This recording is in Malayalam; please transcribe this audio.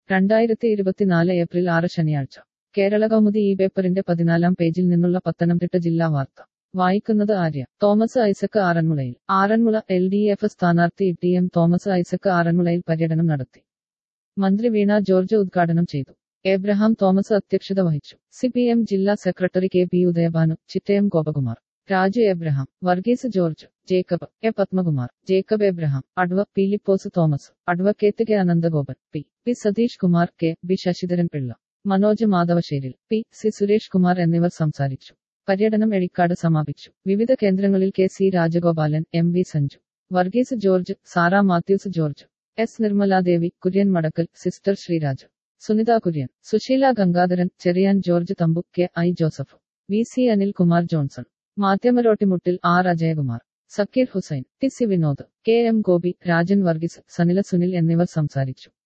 രണ്ടായിരത്തി ഇരുപത്തിനാല് ഏപ്രിൽ ആറ് ശനിയാഴ്ച കേരള കൗമുദി ഈ പേപ്പറിന്റെ പതിനാലാം പേജിൽ നിന്നുള്ള പത്തനംതിട്ട ജില്ലാ വാർത്ത വായിക്കുന്നത് ആര്യ തോമസ് ഐസക്ക് ആറന്മുളയിൽ ആറന്മുള എൽ ഡി എഫ് സ്ഥാനാർത്ഥി ടി എം തോമസ് ഐസക്ക് ആറന്മുളയിൽ പര്യടനം നടത്തി മന്ത്രി വീണ ജോർജ് ഉദ്ഘാടനം ചെയ്തു എബ്രഹാം തോമസ് അധ്യക്ഷത വഹിച്ചു സി പി എം ജില്ലാ secretary K P Udayabhanu Chittayam Gopakumar Raju Abraham Varghese George Jacob A Padmakumar Jacob Abraham adv Philipose Thomas advocate K Ananthagopan P P Satheesh Kumar K B Sasidharan Pillai Manoj Madhavasseril P C Suresh Kumar എന്നിവർ സംസാരിച്ചു പര്യടനം എഴിക്കാട് സമാപിച്ചു വിവിധ കേന്ദ്രങ്ങളിൽ K C Rajagopalan M V Sanju Varghese George Sara Mathews George S Nirmaladevi Kurian Madakkal sister Sreeraj Sunitha Kurian Susheela Gangadharan Cherian George Thampu K I Joseph V C Anil Kumar Johnson മാധ്യമരോട്ടിമുട്ടിൽ R Ajayakumar Sakkeer Hussain T C Vinod K M Gopi Rajan Varghese Sanila Sunil എന്നിവർ സംസാരിച്ചു